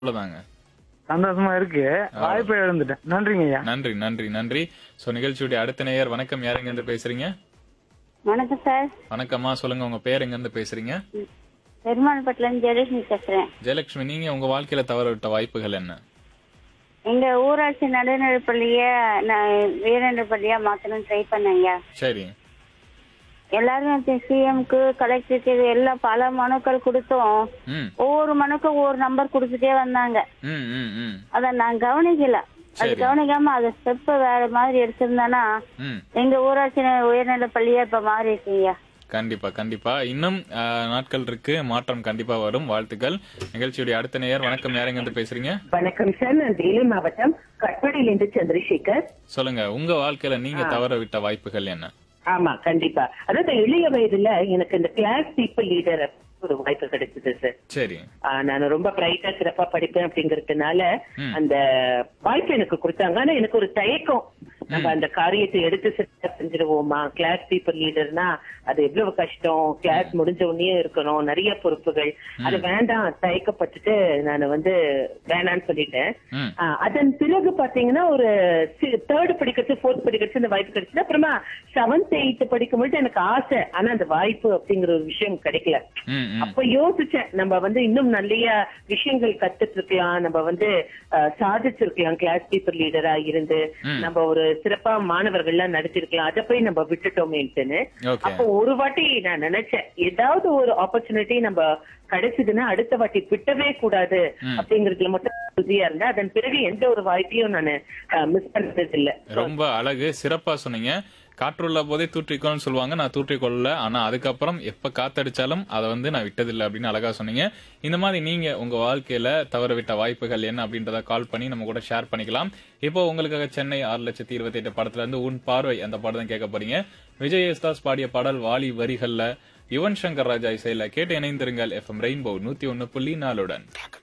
அவ்வளவுதாங்க சந்தோஷமா இருக்கு வாய்ப்பை இழந்துட்டேன் நன்றிங்க ஐயா நன்றி நன்றி நன்றி சோ நிகழ்ச்சியுடைய அடுத்த நேயர் வணக்கம் யார் எங்க இருந்து பேசுறீங்க வணக்கம் சார் வணக்கம்மா சொல்லுங்க உங்க பேர் எங்க இருந்து பேசுறீங்க பெருமாள்பட்டில இருந்து ஜெயலட்சுமி பேசுறேன் ஜெயலட்சுமி நீங்க உங்க வாழ்க்கையில தவற விட்ட வாய்ப்புகள் என்ன எங்க ஊராட்சி நடுநிலைப்பள்ளிய நான் வீரநடைப்பள்ளியா மாத்தணும்னு ட்ரை பண்ணேங்க சரி எல்லாரும் சிஎம்க்கு கலெக்டருக்கு எல்லாம் பல மனுக்கள் கொடுத்தோம் ம் ஒவ்வொரு மனுக்கும் ஒவ்வொரு நம்பர் கொடுத்துட்டே வந்தாங்க ம் ம் ம் அத நான் கவனிக்கல அது சரி. கவனிக்காம அத ஸ்டெப் வேற மாதிரி எடுத்திருந்தேன்னா ம் எங்க ஊராட்சி உயர்நிலைப்பள்ளியா இப்ப மாறி இருக்கீங்க கண்டிப்பா கண்டிப்பா இன்னும் ஆஹ், நாட்கள் இருக்கு மாற்றம் கண்டிப்பா வரும் வாழ்த்துக்கள் நிகழ்ச்சியுடைய அடுத்த நேயர் வணக்கம் யார் எங்க இருந்து பேசுறீங்க வணக்கம் சார் நான் வேலூர் மாவட்டம் கட்படியிலிருந்து சந்திரசேகர் சொல்லுங்க உங்க வாழ்க்கையில நீங்க தவற விட்ட வாய்ப்புகள் என்ன ஆமா கண்டிப்பா அதாவது இளைய வயதுல எனக்கு இந்த கிளாஸ் பீப்புள் லீடர் ஒரு வாய்ப்பு கிடைச்சது சார் சரி நான் ரொம்ப பிரைட்டா சிறப்பா படிப்பேன் அப்படிங்கறதுனால ம். அந்த வாய்ப்பு எனக்கு கொடுத்தாங்க ஆனா எனக்கு ஒரு தயக்கம் நம்ம அந்த காரியத்தை எடுத்து சிறப்பா செஞ்சிருவோமா கிளாஸ் பீப்புள் லீடர்னா அது எவ்வளவு கஷ்டம் கிளாஸ் முடிஞ்ச உடனே இருக்கணும் நிறைய பொறுப்புகள் அது வேண்டாம் தயக்கப்பட்டுட்டு நான் வந்து வேணான்னு சொல்லிட்டேன் ம் ஆ, அதன் பிறகு பாத்தீங்கன்னா ஒரு தேர்ட் படிக்கிறது ஃபோர்த் படிக்கிறது இந்த வாய்ப்பு கிடைச்சது அப்புறமா செவன்த் எயித் படிக்கும்போது எனக்கு ஆசை ஆனா அந்த வாய்ப்பு அப்படிங்கிற ஒரு விஷயம் கிடைக்கல ம் ம் அப்ப யோசிச்சேன் நம்ம வந்து இன்னும் நிறைய விஷயங்கள் கத்துட்டு இருக்கலாம் நம்ம வந்து அஹ், சாதிச்சிருக்கலாம் கிளாஸ் டீச்சர் லீடரா இருந்து ம். நம்ம ஒரு சிறப்பா மாணவர்கள்லாம் நடத்திருக்கலாம் அதை போய் நம்ம விட்டுட்டோமேன்ட்டுன்னு ஓகே அப்போ ஒரு வாட்டி நான் நினைச்சேன் ஏதாவது ஒரு ஆப்பர்ச்சுனிட்டி நம்ம கிடைச்சதுன்னா அடுத்த வாட்டி விட்டவே கூடாது ம். அப்படிங்கறதுல மட்டும் உறுதியா இருந்தேன் அதன் பிறகு எந்த ஒரு வாய்ப்பையும் நான் மிஸ் பண்றது இல்ல ரொம்ப அழகு சிறப்பா சொன்னீங்க காற்றுள்ள போதே தூற்றிக்கோன்னு சொல்லுவாங்க நான் தூற்றிக்கொள்ளல ஆனா அதுக்கப்புறம் எப்ப காத்தடிச்சாலும் அதை வந்து நான் விட்டதில்லை அப்படின்னு அழகா சொன்னீங்க இந்த மாதிரி நீங்க உங்க வாழ்க்கையில தவற விட்ட வாய்ப்புகள் என்ன அப்படின்றத கால் பண்ணி நம்ம கூட ஷேர் பண்ணிக்கலாம் இப்போ உங்களுக்காக சென்னை ஆறு லட்சத்தி இருபத்தி எட்டு படத்துல இருந்து உன் பார்வை அந்த படம் தான் கேட்க போறீங்க விஜய் யேசுதாஸ் பாடிய பாடல் வாலி வரிகள்ல யுவன் சங்கர் ராஜா இசையில கேட்டு இணைந்திருங்கள் எஃப்எம் ரெயின்போ நூத்தி ஒன்னு புள்ளி நாலுடன்